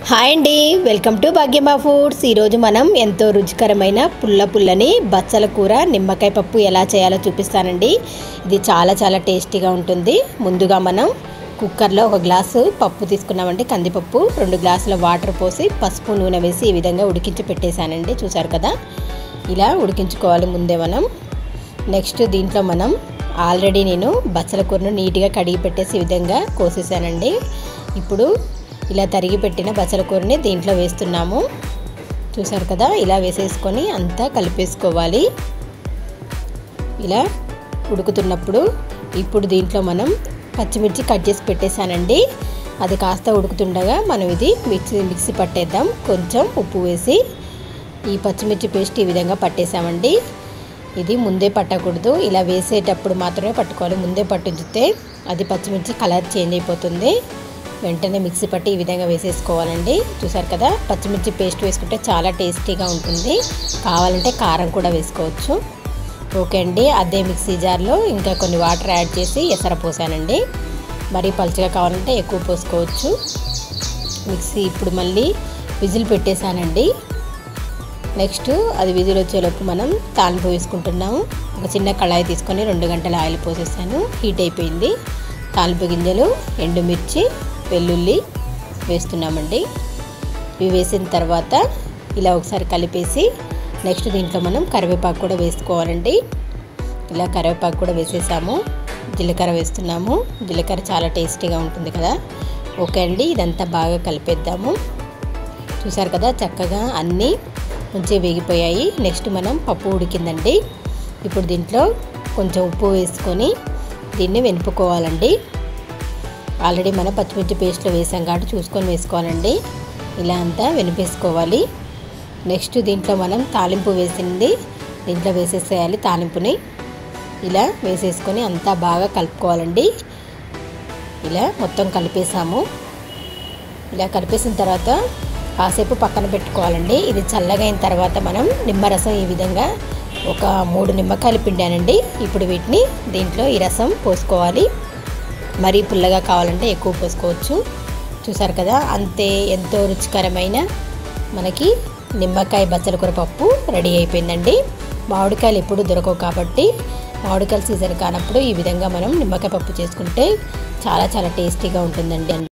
hi అండి welcome to భాగ్యమా foods ఈరోజు మనం ఎంతో రుచికరమైన పుల్ల పుల్లని బచ్చల కూర నిమ్మకాయ పప్పు ఎలా చేయాలో చూపిస్తానండి ఇది చాలా చాలా టేస్టీగా ఉంటుంది ముందుగా మనం కుక్కర్లో ఒక గ్లాసు పప్పు తీసుకున్నామండి కందిపప్పు రెండు గ్లాసుల వాటర్ పోసి పసుపు నూనె వేసి ఈ విధంగా ఉడికించి పెట్టేశానండి చూసారు కదా ఇలా ఉడికించుకోవాలి ముందే మనం నెక్స్ట్ దీంట్లో మనం ఆల్రెడీ నేను బచ్చల కూరను నీట్గా కడిగి పెట్టేసి ఈ విధంగా కోసేసానండి ఇప్పుడు ఇలా తరిగి పెట్టిన బచ్చల కూరని దీంట్లో వేస్తున్నాము చూసారు కదా ఇలా వేసేసుకొని అంతా కలిపేసుకోవాలి ఇలా ఉడుకుతున్నప్పుడు ఇప్పుడు దీంట్లో మనం పచ్చిమిర్చి కట్ చేసి పెట్టేశానండి అది కాస్త ఉడుకుతుండగా మనం ఇది మిక్సీ మిక్సీ పట్టేద్దాం కొంచెం ఉప్పు వేసి ఈ పచ్చిమిర్చి పేస్ట్ ఈ విధంగా పట్టేసామండి ఇది ముందే పట్టకూడదు ఇలా వేసేటప్పుడు మాత్రమే పట్టుకోవాలి ముందే పట్టించితే అది పచ్చిమిర్చి కలర్ చేంజ్ అయిపోతుంది వెంటనే మిక్సీ పట్టి ఈ విధంగా వేసేసుకోవాలండి చూసారు కదా పచ్చిమిర్చి పేస్ట్ వేసుకుంటే చాలా టేస్టీగా ఉంటుంది కావాలంటే కారం కూడా వేసుకోవచ్చు ఓకే అండి అదే మిక్సీ జార్లో ఇంకా కొన్ని వాటర్ యాడ్ చేసి ఎసర పోసానండి మరీ పలుచగా కావాలంటే ఎక్కువ పోసుకోవచ్చు మిక్సీ ఇప్పుడు మళ్ళీ విజిల్ పెట్టేశానండి నెక్స్ట్ అది విజిల్ వచ్చేలోపు మనం తాలింపు వేసుకుంటున్నాము ఒక చిన్న కళాయి తీసుకొని రెండు గంటల ఆయిల్ పోసేసాను హీట్ అయిపోయింది తాలింపు గింజలు ఎండుమిర్చి వెల్లుల్లి వేస్తున్నామండి ఇవి వేసిన తర్వాత ఇలా ఒకసారి కలిపేసి నెక్స్ట్ దీంట్లో మనం కరివేపాకు కూడా వేసుకోవాలండి ఇలా కరివేపాకు కూడా వేసేసాము జీలకర్ర వేస్తున్నాము జీలకర్ర చాలా టేస్టీగా ఉంటుంది కదా ఓకే అండి ఇదంతా బాగా కలిపేద్దాము చూసారు కదా చక్కగా అన్నీ మంచిగా వేగిపోయాయి నెక్స్ట్ మనం పప్పు ఉడికిందండి ఇప్పుడు దీంట్లో కొంచెం ఉప్పు వేసుకొని దీన్ని వెనుపుకోవాలండి ఆల్రెడీ మనం పచ్చిమిర్చి పేస్ట్లో వేసాం కాబట్టి చూసుకొని వేసుకోవాలండి ఇలా అంతా వెనిపేసుకోవాలి నెక్స్ట్ దీంట్లో మనం తాలింపు వేసింది దీంట్లో వేసేసేయాలి తాలింపుని ఇలా వేసేసుకొని అంతా బాగా కలుపుకోవాలండి ఇలా మొత్తం కలిపేసాము ఇలా కలిపేసిన తర్వాత కాసేపు పక్కన పెట్టుకోవాలండి ఇది చల్లగైన తర్వాత మనం నిమ్మరసం ఈ విధంగా ఒక మూడు నిమ్మకాయలు పిండానండి ఇప్పుడు వీటిని దీంట్లో ఈ రసం పోసుకోవాలి మరీ పుల్లగా కావాలంటే ఎక్కువ పోసుకోవచ్చు చూసారు కదా అంతే ఎంతో రుచికరమైన మనకి నిమ్మకాయ బచ్చల కూర పప్పు రెడీ అయిపోయిందండి మామిడికాయలు ఎప్పుడు దొరకవు కాబట్టి మామిడికాయల సీజన్ కానప్పుడు ఈ విధంగా మనం నిమ్మకాయ పప్పు చేసుకుంటే చాలా చాలా టేస్టీగా ఉంటుందండి